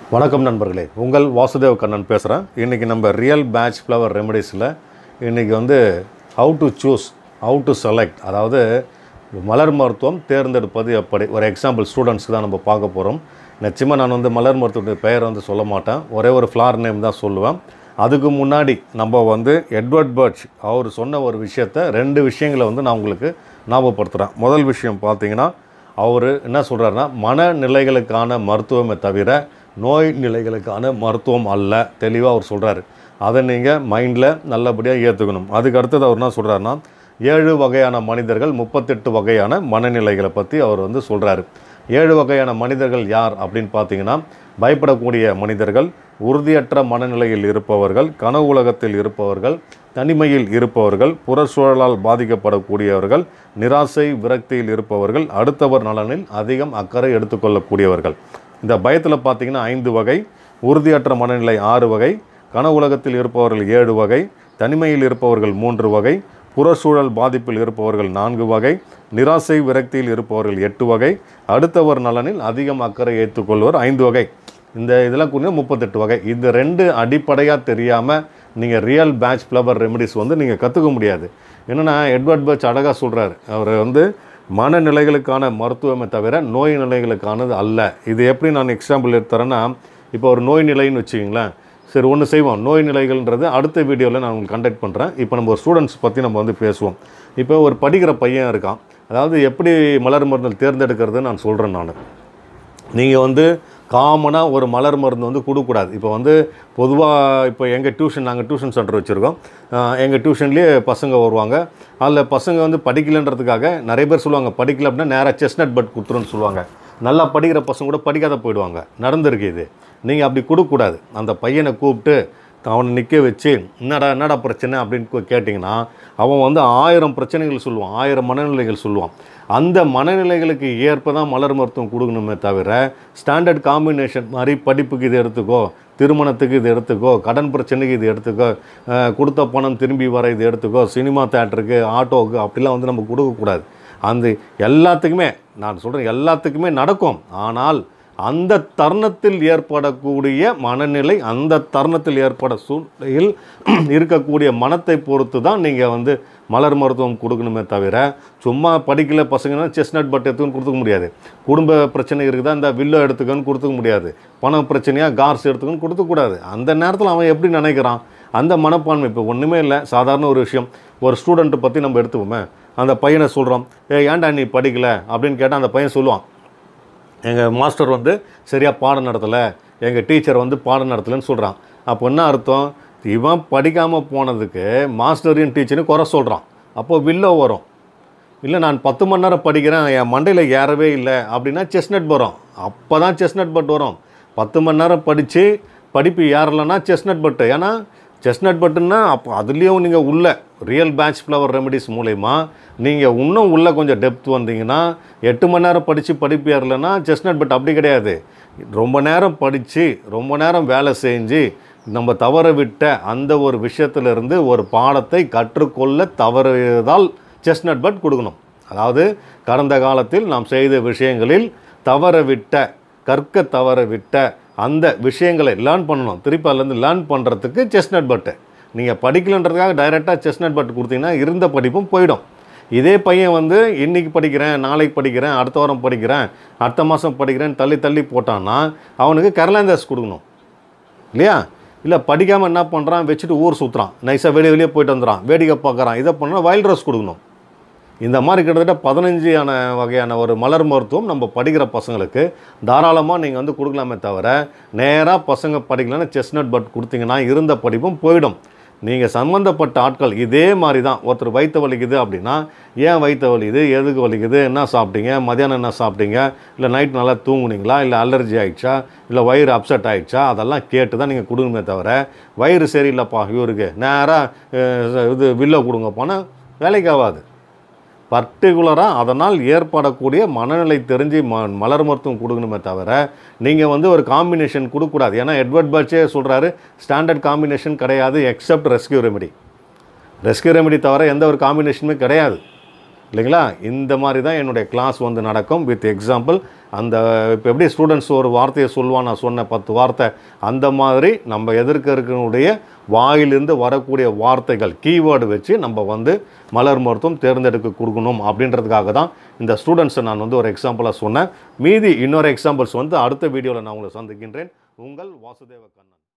வணக்கம் நண்பர்களே உங்கள் வாசுதேவ் கண்ணன் பேசுகிறேன் இன்றைக்கி நம்ம ரியல் பேட்ச் ஃப்ளவர் ரெமடிஸில் இன்றைக்கி வந்து how to choose how to select அதாவது மலர் மருத்துவம் தேர்ந்தெடுப்பது எப்படி ஒரு எக்ஸாம்பிள் ஸ்டூடெண்ட்ஸ்க்கு தான் நம்ம பார்க்க போகிறோம் நிச்சயமாக நான் வந்து மலர் மருத்துவத்துடைய பெயர் வந்து சொல்ல மாட்டேன் ஒரே ஒரு ஃப்ளார் நேம் தான் சொல்லுவேன் அதுக்கு முன்னாடி நம்ம வந்து எட்வர்ட் பர்ச் அவர் சொன்ன ஒரு விஷயத்த ரெண்டு விஷயங்களை வந்து நான் உங்களுக்கு ஞாபகப்படுத்துகிறேன் முதல் விஷயம் பார்த்தீங்கன்னா அவர் என்ன சொல்கிறாருன்னா மனநிலைகளுக்கான மருத்துவமே தவிர நோய் நிலைகளுக்கான மருத்துவம் அல்ல தெளிவாக அவர் சொல்கிறாரு அதை நீங்கள் மைண்டில் நல்லபடியாக ஏற்றுக்கணும் அதுக்கு அடுத்தது அவர் என்ன சொல்கிறாருன்னா ஏழு வகையான மனிதர்கள் முப்பத்தெட்டு வகையான மனநிலைகளை பற்றி அவர் வந்து சொல்கிறாரு ஏழு வகையான மனிதர்கள் யார் அப்படின்னு பார்த்தீங்கன்னா பயப்படக்கூடிய மனிதர்கள் உறுதியற்ற மனநிலையில் இருப்பவர்கள் கனவு உலகத்தில் இருப்பவர்கள் தனிமையில் இருப்பவர்கள் புறச்சூழலால் பாதிக்கப்படக்கூடியவர்கள் நிராசை விரக்தியில் இருப்பவர்கள் அடுத்தவர் நலனில் அதிகம் அக்கறை எடுத்துக்கொள்ளக்கூடியவர்கள் இந்த பயத்தில் பார்த்தீங்கன்னா ஐந்து வகை உறுதியற்ற மனநிலை ஆறு வகை கனவு உலகத்தில் இருப்பவர்கள் ஏழு வகை தனிமையில் இருப்பவர்கள் மூன்று வகை புறச்சூழல் பாதிப்பில் இருப்பவர்கள் நான்கு வகை நிராசை விரக்தியில் இருப்பவர்கள் எட்டு வகை அடுத்தவர் நலனில் அதிகம் அக்கறை ஏற்றுக்கொள்வோர் ஐந்து வகை இந்த இதெல்லாம் கூட முப்பத்தெட்டு வகை இந்த ரெண்டு அடிப்படையாக தெரியாமல் நீங்கள் ரியல் பேட்ச் ஃப்ளவர் ரெமடிஸ் வந்து நீங்கள் கற்றுக்க முடியாது என்னென்னா எட்வர்ட் பர்ச் அழகாக சொல்கிறாரு அவர் வந்து மனநிலைகளுக்கான மருத்துவமே தவிர நோய் நிலைகளுக்கானது அல்ல இது எப்படி நான் எக்ஸாம்பிள் எடுத்துறேன்னா இப்போ ஒரு நோய் நிலைன்னு வச்சுக்கிங்களேன் சரி ஒன்று செய்வோம் நோய் நிலைகள்ன்றது அடுத்த வீடியோவில் நான் உங்களுக்கு கண்டக்ட் பண்ணுறேன் இப்போ நம்ம ஒரு ஸ்டூடெண்ட்ஸ் பற்றி நம்ம வந்து பேசுவோம் இப்போ ஒரு படிக்கிற பையன் இருக்கான் அதாவது எப்படி மலர் மருந்துகள் தேர்ந்தெடுக்கிறது நான் சொல்கிறேன் நான் நீங்கள் வந்து காமனாக ஒரு மலர் மருந்து வந்து கொடுக்கக்கூடாது இப்போ வந்து பொதுவாக இப்போ எங்கள் டியூஷன் நாங்கள் டியூஷன் சென்டர் வச்சுருக்கோம் எங்கள் டியூஷன்லேயே பசங்க வருவாங்க அதில் பசங்க வந்து படிக்கலைன்றதுக்காக நிறைய பேர் சொல்லுவாங்க படிக்கல அப்படின்னா நேராக செஸ்னட் பட் கொடுத்துருன்னு சொல்லுவாங்க நல்லா படிக்கிற பசங்க கூட படிக்காத போயிடுவாங்க நடந்திருக்கு இது நீங்கள் அப்படி கொடுக்கக்கூடாது அந்த பையனை கூப்பிட்டு அவனை நிற்க வச்சு என்னடா என்னடா பிரச்சனை அப்படின்னு கு- கேட்டிங்கன்னா அவன் வந்து ஆயிரம் பிரச்சனைகள் சொல்லுவான் ஆயிரம் மனநிலைகள் சொல்லுவான் அந்த மனநிலைகளுக்கு ஏற்ப தான் மலர் மருத்துவம் கொடுக்கணுமே தவிர ஸ்டாண்டர்ட் காம்பினேஷன் மாதிரி படிப்புக்கு இது எடுத்துக்கோ திருமணத்துக்கு இது எடுத்துக்கோ கடன் பிரச்சனைக்கு இது எடுத்துக்கோ அஹ், கொடுத்த பணம் திரும்பி வர இது எடுத்துக்கோ சினிமா தேட்டருக்கு ஆட்டோவுக்கு அப்படிலாம் வந்து நம்ம கொடுக்கக்கூடாது அந்த எல்லாத்துக்குமே நான் சொல்கிறேன் எல்லாத்துக்குமே நடக்கும் ஆனால் அந்த தருணத்தில் ஏற்படக்கூடிய மனநிலை அந்த தருணத்தில் ஏற்பட சூழ்நிலையில் இருக்கக்கூடிய மனத்தை பொறுத்து தான் நீங்கள் வந்து மலர் மருத்துவம் கொடுக்கணுமே தவிர சும்மா படிக்கல பசங்கன்னா செஸ்னட் பட் எடுத்துன்னு கொடுத்துக்க முடியாது குடும்ப பிரச்சனை இருக்குதா இந்த வில்லோ எடுத்துக்கன்னு கொடுத்துக்க முடியாது பண பிரச்சனையாக கார்ஸ் எடுத்துக்கன்னு கொடுத்துக்கூடாது அந்த நேரத்தில் அவன் எப்படி நினைக்கிறான் அந்த மனப்பான்மை இப்போ ஒன்றுமே இல்லை சாதாரண ஒரு விஷயம் ஒரு ஸ்டூடெண்ட்டை பற்றி நம்ம எடுத்துப்போமே அந்த பையனை சொல்கிறோம் ஏ ஏன்டா நீ படிக்கல அப்படின்னு கேட்டால் அந்த பையன் சொல்லுவான் எங்கள் மாஸ்டர் வந்து சரியாக பாடம் நடத்தலை எங்கள் டீச்சர் வந்து பாடம் நடத்தலைன்னு சொல்கிறான் அப்போ என்ன அர்த்தம் இவன் படிக்காமல் போனதுக்கு மாஸ்டரையும் டீச்சரையும் குறை சொல்கிறான் அப்போது வில்லோ வரும் இல்லை நான் பத்து மணி நேரம் படிக்கிறேன் என் மண்டையில் ஏறவே இல்லை அப்படின்னா செஸ்னட் வரும் அப்போ தான் செஸ்னட் பட் வரும் பத்து மணி நேரம் படித்து படிப்பு ஏறலைன்னா செஸ்னட் பட்டு ஏன்னா செஸ்னட் பட்டுன்னா அப்போ அதுலேயும் நீங்கள் உள்ள ரியல் பேட்ச் ஃப்ளவர் ரெமடிஸ் மூலயமா நீங்கள் இன்னும் உள்ளே கொஞ்சம் டெப்த் வந்தீங்கன்னா எட்டு மணி நேரம் படித்து படிப்பு ஏறலைன்னா செஸ்னட் பட் அப்படி கிடையாது ரொம்ப நேரம் படித்து ரொம்ப நேரம் வேலை செஞ்சு நம்ம தவற விட்ட அந்த ஒரு விஷயத்திலிருந்து ஒரு பாடத்தை கற்றுக்கொள்ள தவறுவதால் செஸ்னட் பட் கொடுக்கணும் அதாவது கடந்த காலத்தில் நாம் செய்த விஷயங்களில் தவற விட்ட கற்க தவற விட்ட அந்த விஷயங்களை லேர்ன் பண்ணணும் திருப்பி அதுலேருந்து லேர்ன் பண்ணுறதுக்கு செஸ்னட் பட்டு நீங்கள் படிக்கலன்றதுக்காக டைரெக்டாக செஸ்னட் பட் கொடுத்தீங்கன்னா இருந்த படிப்பும் போயிடும் இதே பையன் வந்து இன்னைக்கு படிக்கிறேன் நாளைக்கு படிக்கிறேன் அடுத்த வாரம் படிக்கிறேன் அடுத்த மாதம் படிக்கிறேன் தள்ளி தள்ளி போட்டான்னா அவனுக்கு கரலாந்தாஸ் கொடுக்கணும் இல்லையா இல்லை படிக்காமல் என்ன பண்ணுறான் வச்சுட்டு ஊர் சுற்றுறான் நைஸாக வெளியே வெளியே போயிட்டு வந்துடுறான் வேடிக்கை பார்க்குறான் இதை பண்ணால் வைல்ட் ரோஸ் கொடுக்கணும் இந்த மாதிரி கிட்டத்தட்ட பதினஞ்சான வகையான ஒரு மலர் மருத்துவம் நம்ம படிக்கிற பசங்களுக்கு தாராளமாக நீங்கள் வந்து கொடுக்கலாமே தவிர நேராக பசங்க படிக்கலன்னா செஸ்னட் பட் கொடுத்தீங்கன்னா இருந்த படிப்பும் போயிடும் நீங்கள் சம்மந்தப்பட்ட ஆட்கள் இதே மாதிரி தான் ஒருத்தர் வயிற்று வலிக்குது அப்படின்னா ஏன் வயிற்று வலிக்குது எதுக்கு வலிக்குது என்ன சாப்பிட்டீங்க மதியானம் என்ன சாப்பிட்டீங்க இல்லை நைட் நல்லா தூங்குனீங்களா இல்லை அலர்ஜி ஆயிடுச்சா இல்லை வயிறு அப்செட் ஆயிடுச்சா அதெல்லாம் கேட்டு தான் நீங்கள் கொடுக்கணுமே தவிர வயிறு சரியில்லைப்பா இவருக்கு நேராக இது வில்ல கொடுங்க போனால் வேலைக்கு ஆகாது பர்டிகுலராக அதனால் ஏற்படக்கூடிய மனநிலை தெரிஞ்சு ம மலர் மருத்துவம் கொடுக்கணுமே தவிர நீங்கள் வந்து ஒரு காம்பினேஷன் கொடுக்கக்கூடாது ஏன்னா எட்வர்ட் பர்ச்சே சொல்கிறாரு ஸ்டாண்டர்ட் காம்பினேஷன் கிடையாது except rescue remedy rescue remedy தவிர எந்த ஒரு காம்பினேஷனுமே கிடையாது இல்லைங்களா இந்த மாதிரி தான் என்னுடைய கிளாஸ் வந்து நடக்கும் வித் எக்ஸாம்பிள் அந்த இப்போ எப்படி ஸ்டூடெண்ட்ஸ் ஒரு வார்த்தையை சொல்லுவான் நான் சொன்ன பத்து வார்த்தை அந்த மாதிரி நம்ம எதிர்க்க இருக்கனுடைய வாயிலிருந்து வரக்கூடிய வார்த்தைகள் கீவேர்டு வச்சு நம்ம வந்து மலர் மருத்துவம் தேர்ந்தெடுக்க கொடுக்கணும் அப்படின்றதுக்காக தான் இந்த ஸ்டூடெண்ட்ஸை நான் வந்து ஒரு எக்ஸாம்பிளாக சொன்னேன் மீதி இன்னொரு எக்ஸாம்பிள்ஸ் வந்து அடுத்த வீடியோவில் நான் உங்களை சந்திக்கின்றேன் உங்கள் வாசுதேவ கண்ணன்